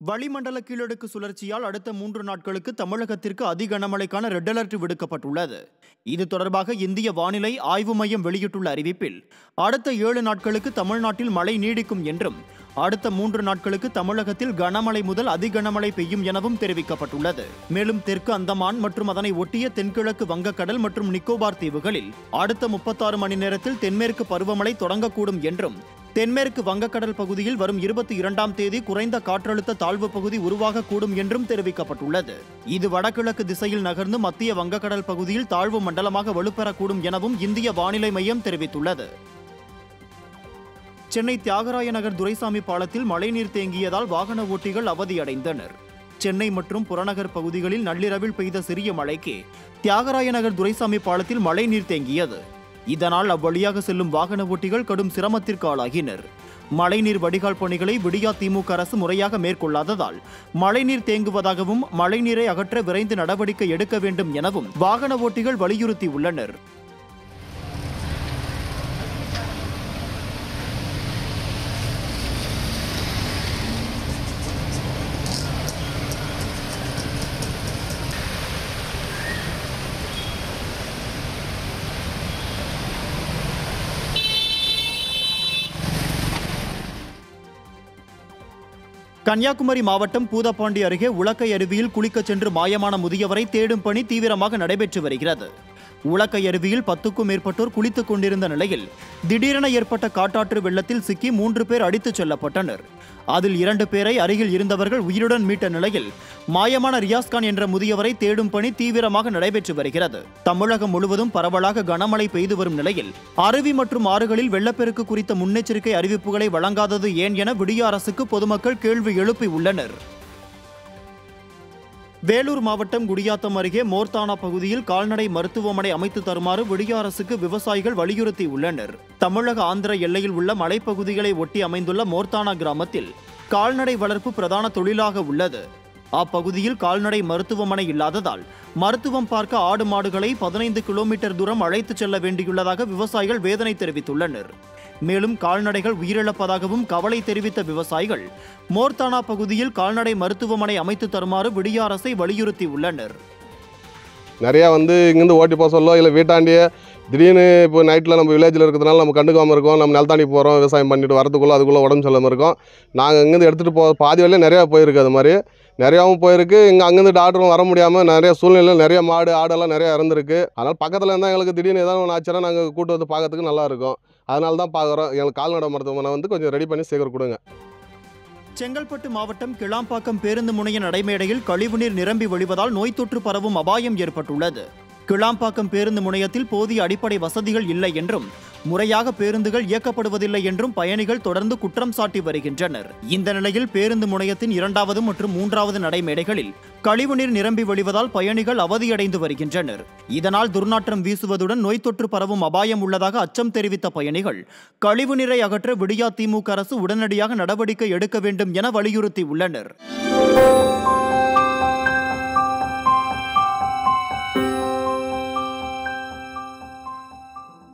வளிமண்டல கீழடுக்கு சுழற்சியால் அடுத்த மூன்று நாட்களுக்கு தமிழகத்திற்கு அதி கனமழைக்கான ரெட் அலர்ட் விடுக்கப்பட்டுள்ளது இது தொடர்பாக இந்திய வானிலை ஆய்வு மையம் வெளியிட்டுள்ள அறிவிப்பில் அடுத்த ஏழு நாட்களுக்கு தமிழ்நாட்டில் மழை நீடிக்கும் என்றும் அடுத்த மூன்று நாட்களுக்கு தமிழகத்தில் கனமழை முதல் அதி கனமழை பெய்யும் எனவும் தெரிவிக்கப்பட்டுள்ளது மேலும் தெற்கு அந்தமான் மற்றும் அதனை ஒட்டிய தென்கிழக்கு வங்கக்கடல் மற்றும் நிக்கோபார் தீவுகளில் அடுத்த முப்பத்தாறு மணி நேரத்தில் தென்மேற்கு பருவமழை தொடங்கக்கூடும் என்றும் தென்மேற்கு வங்கக்கடல் பகுதியில் வரும் இருபத்தி இரண்டாம் தேதி குறைந்த காற்றழுத்த தாழ்வு பகுதி உருவாகக்கூடும் என்றும் தெரிவிக்கப்பட்டுள்ளது இது வடகிழக்கு திசையில் நகர்ந்து மத்திய வங்கக்கடல் பகுதியில் தாழ்வு மண்டலமாக வலுப்பெறக்கூடும் எனவும் இந்திய வானிலை மையம் தெரிவித்துள்ளது சென்னை தியாகராய நகர் துரைசாமி பாலத்தில் மழைநீர் தேங்கியதால் வாகன ஓட்டிகள் அவதியடைந்தனர் சென்னை மற்றும் புறநகர் பகுதிகளில் நள்ளிரவில் பெய்த சிறிய மழைக்கு தியாகராய நகர் துரைசாமி பாலத்தில் மழைநீர் தேங்கியது இதனால் அவ்வழியாக செல்லும் வாகன ஓட்டிகள் கடும் சிரமத்திற்கு ஆளாகினர் மழைநீர் வடிகால் பணிகளை விடியா திமுக அரசு முறையாக மேற்கொள்ளாததால் மழைநீர் தேங்குவதாகவும் மழைநீரை அகற்ற விரைந்து நடவடிக்கை எடுக்க வேண்டும் எனவும் வாகன ஓட்டிகள் வலியுறுத்தியுள்ளனர் கன்னியாகுமரி மாவட்டம் பூதப்பாண்டி அருகே உலக்கை அருவியில் குளிக்கச் சென்று மாயமான முதியவரை தேடும் பணி தீவிரமாக நடைபெற்று வருகிறது உலக்கை அருவியில் பத்துக்கும் மேற்பட்டோர் குளித்துக் கொண்டிருந்த நிலையில் திடீரென ஏற்பட்ட காட்டாற்று வெள்ளத்தில் சிக்கி மூன்று பேர் அடித்துச் செல்லப்பட்டனர் அதில் இரண்டு பேரை அருகில் இருந்தவர்கள் உயிருடன் மீட்ட நிலையில் மாயமான ரியாஸ்கான் என்ற முதியவரை தேடும் பணி தீவிரமாக நடைபெற்று வருகிறது தமிழகம் முழுவதும் பரவலாக கனமழை பெய்து வரும் நிலையில் அருவி மற்றும் ஆறுகளில் வெள்ளப்பெருக்கு குறித்த முன்னெச்சரிக்கை அறிவிப்புகளை வழங்காதது ஏன் என விடிய அரசுக்கு பொதுமக்கள் கேள்வி எழுப்பி உள்ளனர் வேலூர் மாவட்டம் குடியாத்தம் அருகே மோர்தானா பகுதியில் கால்நடை மருத்துவமனை அமைத்து தருமாறு விடிய அரசுக்கு விவசாயிகள் வலியுறுத்தி உள்ளனர் தமிழக ஆந்திர எல்லையில் உள்ள மலைப்பகுதிகளை ஒட்டி அமைந்துள்ள மோர்தானா கிராமத்தில் கால்நடை வளர்ப்பு பிரதான தொழிலாக உள்ளது அப்பகுதியில் கால்நடை மருத்துவமனை இல்லாததால் மருத்துவம் பார்க்க ஆடு மாடுகளை பதினைந்து கிலோமீட்டர் தூரம் அழைத்துச் செல்ல வேண்டியுள்ளதாக விவசாயிகள் வேதனை தெரிவித்துள்ளனர் மேலும் கால்நடைகள் உயிரிழப்பதாகவும் கவலை தெரிவித்த விவசாயிகள் மோர்தானா பகுதியில் கால்நடை மருத்துவமனை அமைத்து தருமாறு விடிய அரசை வலியுறுத்தி உள்ளனர் நிறையா வந்து இங்கேருந்து ஓட்டி போக சொல்ல இல்லை வீட்டாண்டியே திடீர்னு இப்போ நைட்டில் நம்ம வில்லேஜில் இருக்கிறதுனால நம்ம கண்டுக்காமல் இருக்கோம் நம்ம நிலத்தாண்டி போகிறோம் விவசாயம் பண்ணிட்டு வரதுக்குள்ளே அதுக்குள்ளே உடம்பு சொல்லாமல் இருக்கோம் நாங்கள் இங்கேருந்து எடுத்துகிட்டு போ பாதி வழியில நிறையா போயிருக்கு அது மாதிரி நிறையாவும் போயிருக்கு இங்கே அங்கேருந்து டாக்டரும் வர முடியாமல் நிறைய சூழ்நிலை நிறைய மாடு ஆடெல்லாம் நிறையா இறந்துருக்கு அதனால் பக்கத்தில் இருந்தால் எங்களுக்கு திடீர்னு ஏதாவது ஒன்று ஆச்சுன்னா நாங்கள் கூட்டு வந்து பார்க்கறதுக்கு நல்லா இருக்கும் அதனால தான் பார்க்குறோம் எங்களுக்கு கால்நடை மருத்துவமனை வந்து கொஞ்சம் ரெடி பண்ணி சீக்கிரம் கொடுங்க செங்கல்பட்டு மாவட்டம் கிளாம்பாக்கம் பேருந்து முனைய நடைமேடையில் கழிவுநீர் நிரம்பி வழிவதால் நோய் தொற்று பரவும் அபாயம் ஏற்பட்டுள்ளது கிளாம்பாக்கம் பேருந்து முனையத்தில் போதிய அடிப்படை வசதிகள் இல்லை என்றும் முறையாக பேருந்துகள் இயக்கப்படுவதில்லை என்றும் பயணிகள் தொடர்ந்து குற்றம் சாட்டி வருகின்றனர் இந்த நிலையில் பேருந்து முனையத்தின் இரண்டாவது மற்றும் மூன்றாவது நடைமேடைகளில் கழிவுநீர் நிரம்பி வழிவதால் பயணிகள் அவதியடைந்து வருகின்றனர் இதனால் துர்நாற்றம் வீசுவதுடன் நோய் தொற்று பரவும் அபாயம் உள்ளதாக அச்சம் தெரிவித்த பயணிகள் கழிவுநீரை அகற்ற விடியா திமுக அரசு உடனடியாக நடவடிக்கை எடுக்க வேண்டும் என வலியுறுத்தி உள்ளனர்